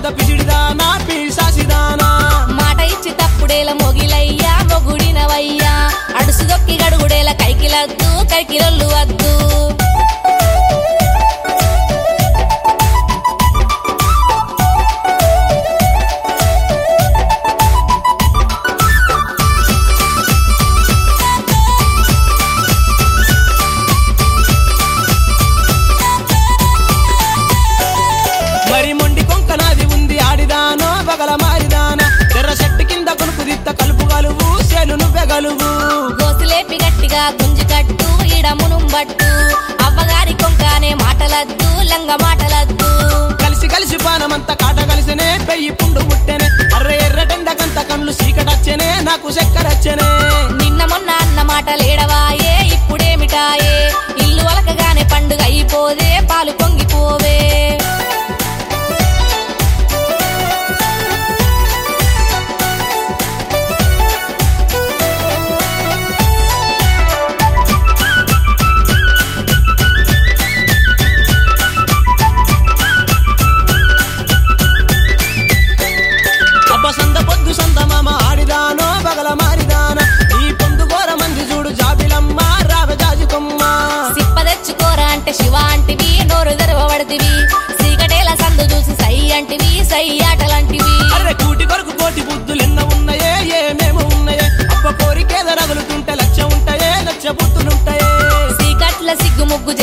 పెద్ద పిసిడిదానా పీసాసిదానా మాట ఇచ్చి తప్పుడేల మొగిలయ్యా మొగుడినవయ్యా అడుసు దొక్కి గడుగుడేల కైకిలద్దు కైకిలొల్లు వద్దు మరి మొండి కొంక నాది ఉంది ఆడిదానో బగల మారిదానా ఎర్ర చెట్టు కింద కొనుకు దిత్త కలుపు గలువు సేలు నువ్వే గలువు గోసులేపి గట్టిగా గుంజు కట్టు ఇడమును బట్టు అవ్వగారి కొంకానే మాటలద్దు లంగ మాటలద్దు కలిసి కలిసి పానమంతా కాట కలిసినే పెయ్యి పుండు ముట్టెనే అర్ర ఎర్రటెండకంత కళ్ళు సీకటచ్చనే నాకు చక్కెరచ్చనే నిన్న మొన్న అన్న మాటలేడవాయే ఇప్పుడేమిటాయే ఇల్లు వలకగానే పండుగ అయిపోదే పాలు పొంగిపోవే అబ్బ సంద పొద్దు సంద మామ ఆడిదానో బగల మారిదానా ఈ పొందు ఘోర మంది చూడు జాబిలమ్మ రావ జాజుకొమ్మ సిప్ప తెచ్చుకోరా అంటే శివ అంటివి నోరు తెరవబడితివి సీకటేల సందు చూసి సై అంటివి సై ఆటలంటివి అరే కూటి కొరకు కోటి బుద్ధులు ఎన్న ఉన్నాయే ఏమేమో ఉన్నాయే అబ్బ కోరికేద రగులుతుంటే లక్ష్య ఉంటాయే లక్ష్య బుద్ధులుంటాయే సీకట్ల సిగ్గు ముగ్గు